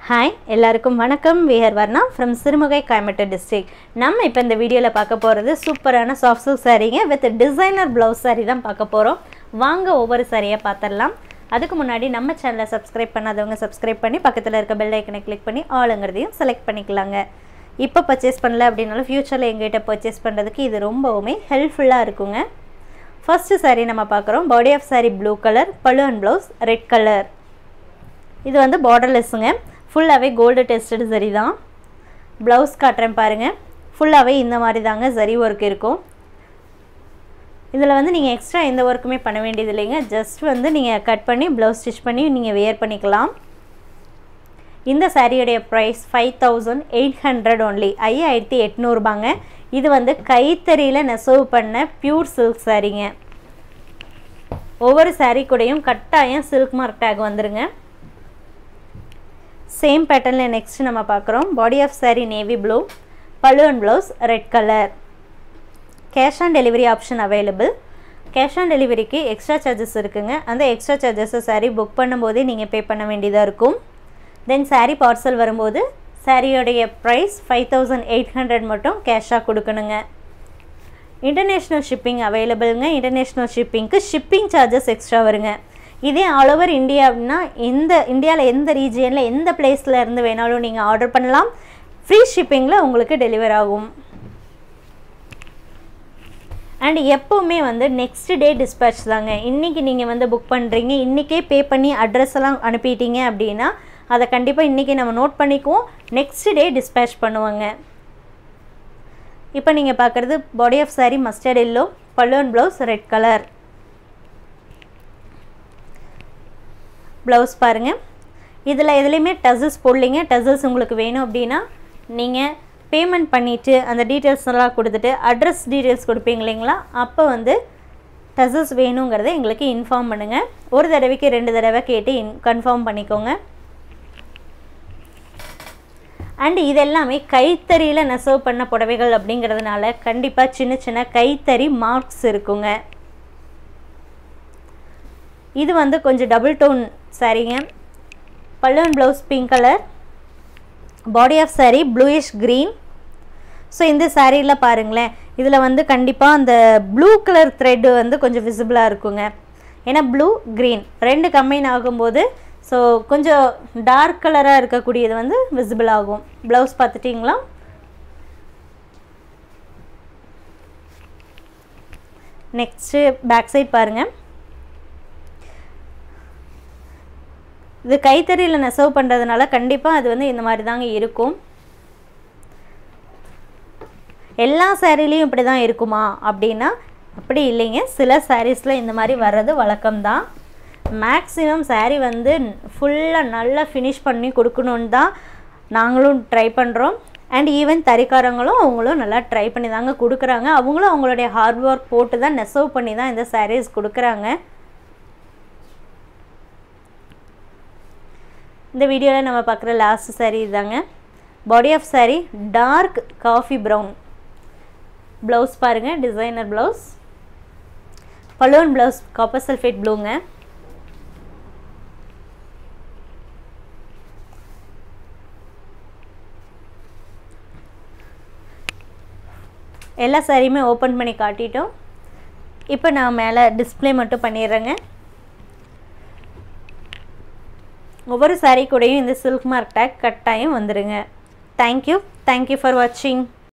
hi எல்லாருக்கும் வணக்கம் Vihar Varna from Sirumugai Coimbatore district நம்ம இப்போ இந்த வீடியோவில் பார்க்க போகிறது சூப்பரான சாஃப்ட் சில்க் சாரீங்க வித் டிசைனர் ப்ளவுஸ் saree தான் பார்க்க போகிறோம் வாங்க ஒவ்வொரு சாரியாக பார்த்துடலாம் அதுக்கு முன்னாடி நம்ம சேனலை சப்ஸ்கிரைப் பண்ணாதவங்க சப்ஸ்கிரைப் பண்ணி பக்கத்தில் இருக்க பெல் ஐக்கனை கிளிக் பண்ணி ஆளுங்கிறதையும் செலக்ட் பண்ணிக்கலாங்க இப்போ பர்ச்சேஸ் பண்ணல அப்படின்னாலும் ஃப்யூச்சரில் எங்ககிட்ட பர்ச்சேஸ் பண்ணுறதுக்கு இது ரொம்பவுமே ஹெல்ப்ஃபுல்லாக இருக்குங்க ஃபஸ்ட்டு saree நம்ம பார்க்குறோம் body of saree blue colour பழு அண்ட் ப்ளவுஸ் ரெட் கலர் இது வந்து பார்டர்லெஸ்ஸுங்க ஃபுல்லாகவே கோல்டு டெஸ்டட் சரி தான் ப்ளவுஸ் காட்டுறேன் பாருங்கள் ஃபுல்லாகவே இந்த மாதிரி தாங்க சரி ஒர்க் இருக்கும் இதில் வந்து நீங்கள் எக்ஸ்ட்ரா எந்த ஒர்க்குமே பண்ண வேண்டியது இல்லைங்க ஜஸ்ட் வந்து நீங்கள் கட் பண்ணி ப்ளவுஸ் ஸ்டிச் பண்ணி நீங்கள் வியர் பண்ணிக்கலாம் இந்த சாரியுடைய price five thousand eight hundred only ஐயாயிரத்தி எட்நூறுபாங்க இது வந்து கைத்தறியில் நெசவு பண்ண பியூர் சில்க் சாரீங்க ஒவ்வொரு சாரீ கூடயும் கட்டாயம் சில்க் மார்க் டேக் வந்துருங்க சேம் பேட்டர்னில் நெக்ஸ்ட் நம்ம பார்க்குறோம் body of saree navy blue pallu and blouse red colour cash on delivery option available cash on டெலிவரிக்கு எக்ஸ்ட்ரா சார்ஜஸ் இருக்குங்க அந்த எக்ஸ்ட்ரா சார்ஜஸை சாரீ புக் பண்ணும்போதே நீங்கள் பே பண்ண வேண்டியதாக இருக்கும் தென் சாரீ பார்சல் வரும்போது சாரியோடைய price five thousand eight hundred மட்டும் கேஷாக கொடுக்கணுங்க இன்டர்நேஷ்னல் ஷிப்பிங் அவைலபிளுங்க இன்டர்நேஷ்னல் ஷிப்பிங்க்கு ஷிப்பிங் சார்ஜஸ் எக்ஸ்ட்ரா வருங்க இதே ஆல் ஓவர் இந்தியா அப்படின்னா எந்த இந்தியாவில் எந்த ரீஜியனில் எந்த பிளேஸில் இருந்து வேணாலும் நீங்கள் ஆர்டர் பண்ணலாம் ஃப்ரீ ஷிப்பிங்கில் உங்களுக்கு டெலிவர் ஆகும் அண்ட் எப்போவுமே வந்து நெக்ஸ்ட் டே டிஸ்பேச் தாங்க இன்றைக்கி நீங்கள் வந்து புக் பண்ணுறீங்க இன்றைக்கே பே பண்ணி அட்ரஸ் எல்லாம் அனுப்பிட்டீங்க அப்படின்னா அதை கண்டிப்பாக இன்றைக்கி நம்ம நோட் பண்ணிக்குவோம் நெக்ஸ்ட் டே டிஸ்பேச் பண்ணுவாங்க இப்போ நீங்கள் பார்க்குறது body of saree mustard yellow பல்லுவன் ப்ளவுஸ் ரெட் கலர் ப்ளவுஸ் பாருங்கள் இதில் எதுலேயுமே டசல்ஸ் போடலிங்க டசல்ஸ் உங்களுக்கு வேணும் அப்படின்னா நீங்கள் பேமெண்ட் பண்ணிவிட்டு அந்த டீட்டெயில்ஸ் எல்லாம் கொடுத்துட்டு அட்ரஸ் டீட்டெயில்ஸ் கொடுப்பீங்க இல்லைங்களா அப்போ வந்து டசல்ஸ் வேணுங்கிறத எங்களுக்கு இன்ஃபார்ம் பண்ணுங்கள் ஒரு தடவைக்கு ரெண்டு தடவை கேட்டு இன் கன்ஃபார்ம் பண்ணிக்கோங்க அண்ட் இது எல்லாமே கைத்தறியில் நெசவு பண்ண புடவைகள் அப்படிங்கிறதுனால கண்டிப்பாக சின்ன சின்ன கைத்தறி மார்க்ஸ் இருக்குங்க இது வந்து கொஞ்சம் டபுள் டோன் சாரீங்க பல்லுவன் blouse pink colour body of saree bluish green so இந்த சாரியில் பாருங்களேன் இதில் வந்து கண்டிப்பாக அந்த ப்ளூ கலர் த்ரெட்டு வந்து கொஞ்சம் விசிபிளாக இருக்குங்க ஏன்னா ப்ளூ க்ரீன் ரெண்டு கம்பைன் ஆகும்போது ஸோ கொஞ்சம் டார்க் கலராக இருக்கக்கூடியது வந்து விசிபிள் ஆகும் ப்ளவுஸ் பார்த்துட்டிங்களா நெக்ஸ்ட்டு பேக் சைட் பாருங்கள் இது கைத்தறியில் நெசவு பண்ணுறதுனால கண்டிப்பாக அது வந்து இந்த மாதிரி தாங்க இருக்கும் எல்லா சேரீலையும் இப்படி தான் இருக்குமா அப்படின்னா அப்படி இல்லைங்க சில சாரீஸில் இந்த மாதிரி வர்றது வழக்கம்தான் மேக்ஸிமம் சாரீ வந்து ஃபுல்லாக நல்லா ஃபினிஷ் பண்ணி கொடுக்கணுன்னு தான் நாங்களும் ட்ரை பண்ணுறோம் அண்ட் ஈவன் தறிக்காரங்களும் அவங்களும் நல்லா ட்ரை பண்ணி தாங்க கொடுக்குறாங்க அவங்களும் அவங்களுடைய ஹார்ட் ஒர்க் போட்டு தான் நெசவு பண்ணி தான் இந்த சாரீஸ் கொடுக்குறாங்க இந்த வீடியோவில் நம்ம பார்க்குற லாஸ்ட் சாரீ இதாங்க body of saree dark coffee brown blouse பாருங்கள் designer blouse balloon blouse copper sulphate ப்ளூங்க எல்லா சாரியுமே ஓப்பன் பண்ணி காட்டிட்டோம் இப்போ நான் மேலே டிஸ்பிளே மட்டும் பண்ணிடுறேங்க ஒவ்வொரு சாரீ கூடயும் இந்த சில்க் மார்க் டேக் கட்டாயம் வந்துடுங்க தேங்க்யூ தேங்க்யூ ஃபார் வாட்சிங்